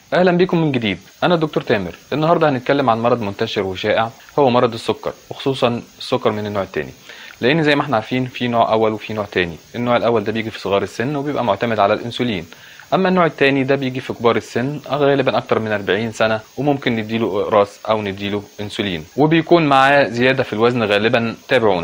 اهلا بكم من جديد انا الدكتور تامر النهارده هنتكلم عن مرض منتشر وشائع هو مرض السكر وخصوصا السكر من النوع الثاني لان زي ما احنا عارفين في نوع اول وفي نوع تاني النوع الاول ده بيجي في صغار السن وبيبقى معتمد على الانسولين اما النوع الثاني ده بيجي في كبار السن غالبا اكتر من 40 سنه وممكن نديله اقراص او نديله انسولين وبيكون معاه زياده في الوزن غالبا تابعونا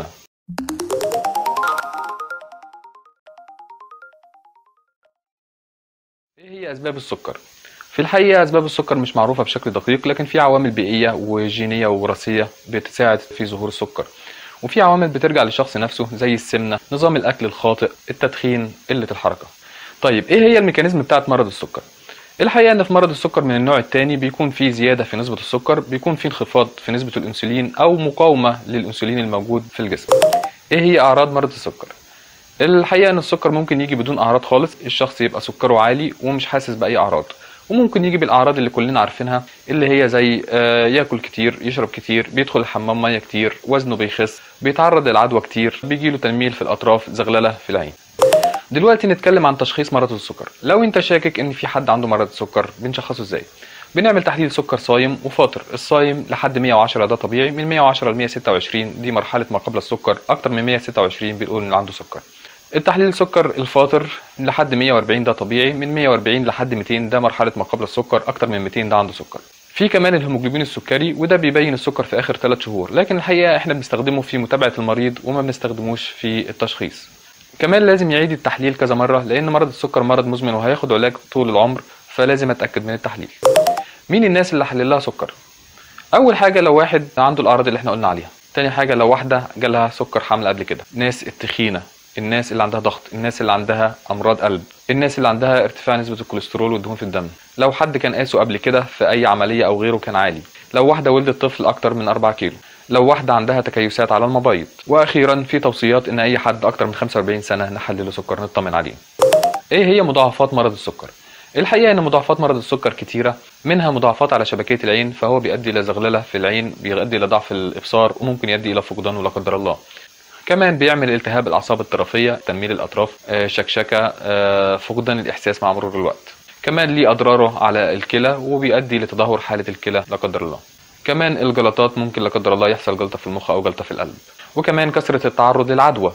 ايه هي اسباب السكر في الحقيقه اسباب السكر مش معروفه بشكل دقيق لكن في عوامل بيئيه وجينيه ووراثيه بتساعد في ظهور السكر وفي عوامل بترجع للشخص نفسه زي السمنه نظام الاكل الخاطئ التدخين قله الحركه طيب ايه هي الميكانيزم بتاعت مرض السكر الحقيقه ان في مرض السكر من النوع الثاني بيكون في زياده في نسبه السكر بيكون في انخفاض في نسبه الانسولين او مقاومه للانسولين الموجود في الجسم ايه هي اعراض مرض السكر الحقيقه ان السكر ممكن يجي بدون اعراض خالص الشخص يبقى سكره عالي ومش حاسس باي اعراض وممكن يجي بالاعراض اللي كلنا عارفينها اللي هي زي آه، ياكل كتير يشرب كتير بيدخل الحمام ميه كتير وزنه بيخس بيتعرض للعدوى كتير بيجيله تنميل في الاطراف زغلله في العين دلوقتي نتكلم عن تشخيص مرض السكر لو انت شاكك ان في حد عنده مرض السكر بنشخصه ازاي بنعمل تحليل سكر صايم وفاطر الصايم لحد 110 ده طبيعي من 110 ل 126 دي مرحله ما قبل السكر اكتر من 126 بنقول ان عنده سكر التحليل السكر الفاطر لحد 140 ده طبيعي من 140 لحد 200 ده مرحله ما قبل السكر اكتر من 200 ده عنده سكر في كمان الهيموجلوبين السكري وده بيبين السكر في اخر 3 شهور لكن الحقيقه احنا بنستخدمه في متابعه المريض وما بنستخدموش في التشخيص كمان لازم يعيد التحليل كذا مره لان مرض السكر مرض مزمن وهياخد علاج طول العمر فلازم اتاكد من التحليل مين الناس اللي حلل لها سكر اول حاجه لو واحد عنده الاعراض اللي احنا قلنا عليها تاني حاجه لو واحده جالها سكر حمل قبل كده ناس التخينه الناس اللي عندها ضغط الناس اللي عندها امراض قلب الناس اللي عندها ارتفاع نسبه الكوليسترول والدهون في الدم لو حد كان قاسه قبل كده في اي عمليه او غيره كان عالي لو واحده ولدت طفل اكتر من 4 كيلو لو واحده عندها تكيسات على المبايض واخيرا في توصيات ان اي حد اكتر من 45 سنه نحلله سكر نطمن عليه ايه هي مضاعفات مرض السكر الحقيقه ان مضاعفات مرض السكر كتيره منها مضاعفات على شبكيه العين فهو بيؤدي الى زغلله في العين بيؤدي الى ضعف الابصار وممكن يؤدي الى فقدان لا قدر الله كمان بيعمل التهاب الاعصاب الطرفيه تنميل الاطراف آه، شكشكه آه، فقدان الاحساس مع مرور الوقت كمان ليه اضراره على الكلى وبيؤدي لتدهور حاله الكلى لا قدر الله كمان الجلطات ممكن لا قدر الله يحصل جلطه في المخ او جلطه في القلب وكمان كثره التعرض للعدوى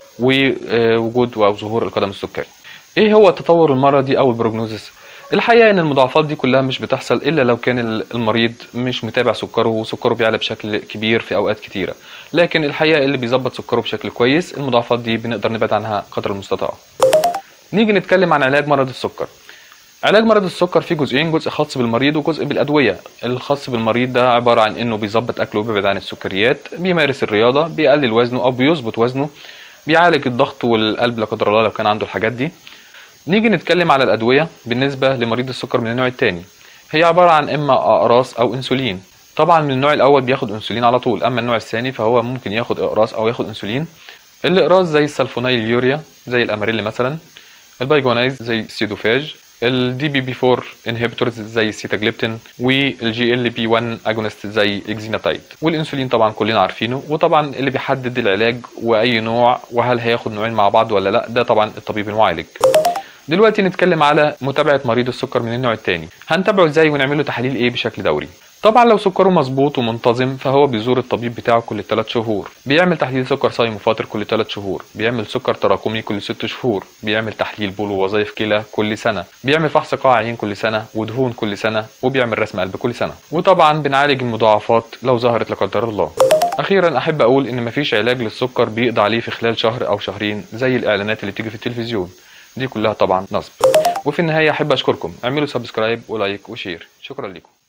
ووجود او ظهور القدم السكري ايه هو التطور المرضي او البروجنوزس الحقيقه ان المضاعفات دي كلها مش بتحصل الا لو كان المريض مش متابع سكره وسكره بيعلى بشكل كبير في اوقات كتيره لكن الحقيقه اللي بيظبط سكره بشكل كويس المضاعفات دي بنقدر نبعد عنها قدر المستطاع نيجي نتكلم عن علاج مرض السكر علاج مرض السكر فيه جزئين جزء خاص بالمريض وجزء بالادويه الخاص بالمريض ده عباره عن انه بيظبط اكله وبيبعد عن السكريات بيمارس الرياضه بيقلل وزنه او بيظبط وزنه بيعالج الضغط والقلب لا قدر الله لو كان عنده الحاجات دي نيجي نتكلم على الادويه بالنسبه لمريض السكر من النوع الثاني هي عباره عن اما اقراص او انسولين طبعا من النوع الاول بياخد انسولين على طول اما النوع الثاني فهو ممكن ياخد اقراص او ياخد انسولين الاقراص زي السلفونيل اليوريا زي الاماريل مثلا البايجونايز زي السيدوفاج الدي بي بي 4 انهبيتورز زي السيتاجليبتين والجي ال بي 1 اجونست زي اكزيناتايد والانسولين طبعا كلنا عارفينه وطبعا اللي بيحدد العلاج واي نوع وهل هياخد نوعين مع بعض ولا لا ده طبعا الطبيب المعالج دلوقتي نتكلم على متابعه مريض السكر من النوع الثاني هنتابعه ازاي ونعمل له تحاليل ايه بشكل دوري طبعا لو سكره مظبوط ومنتظم فهو بيزور الطبيب بتاعه كل 3 شهور بيعمل تحليل سكر صايم وفاطر كل 3 شهور بيعمل سكر تراكمي كل 6 شهور بيعمل تحليل بول ووظائف كلى كل سنه بيعمل فحص قاع عين كل سنه ودهون كل سنه وبيعمل رسم قلب كل سنه وطبعا بنعالج المضاعفات لو ظهرت لا قدر الله اخيرا احب اقول ان مفيش علاج للسكر بيقضي عليه في خلال شهر او شهرين زي الاعلانات اللي بتيجي في التلفزيون دي كلها طبعا نصب وفي النهايه احب اشكركم اعملوا سبسكرايب ولايك وشير شكرا لكم